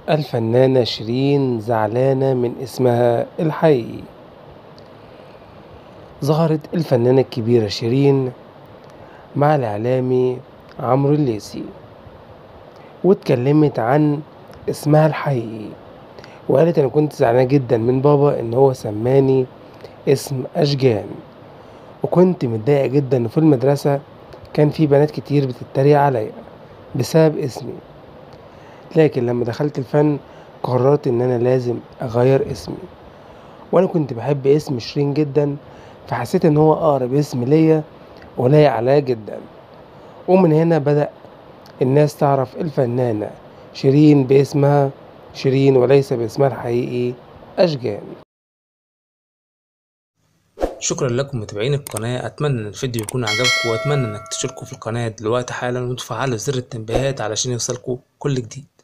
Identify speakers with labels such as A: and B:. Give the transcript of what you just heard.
A: الفنانة شيرين زعلانة من اسمها الحقيقي ظهرت الفنانة الكبيرة شيرين مع الإعلامي عمرو الليثي واتكلمت عن اسمها الحقيقي وقالت أنا كنت زعلانة جدا من بابا إن هو سماني اسم أشجان وكنت متضايقة جدا إن في المدرسة كان في بنات كتير بتتريق عليا بسبب اسمي لكن لما دخلت الفن قررت إن أنا لازم أغير اسمي وأنا كنت بحب اسم شيرين جدا فحسيت إن هو أقرب اسم ليا ولايق عليا جدا ومن هنا بدأ الناس تعرف الفنانة شيرين باسمها شيرين وليس باسمها الحقيقي أشجان
B: شكرا لكم متابعين القناة أتمنى إن الفيديو يكون عجبكم وأتمنى إنك تشتركوا في القناة دلوقتي حالا وتفعلوا زر التنبيهات علشان يوصلكوا كل جديد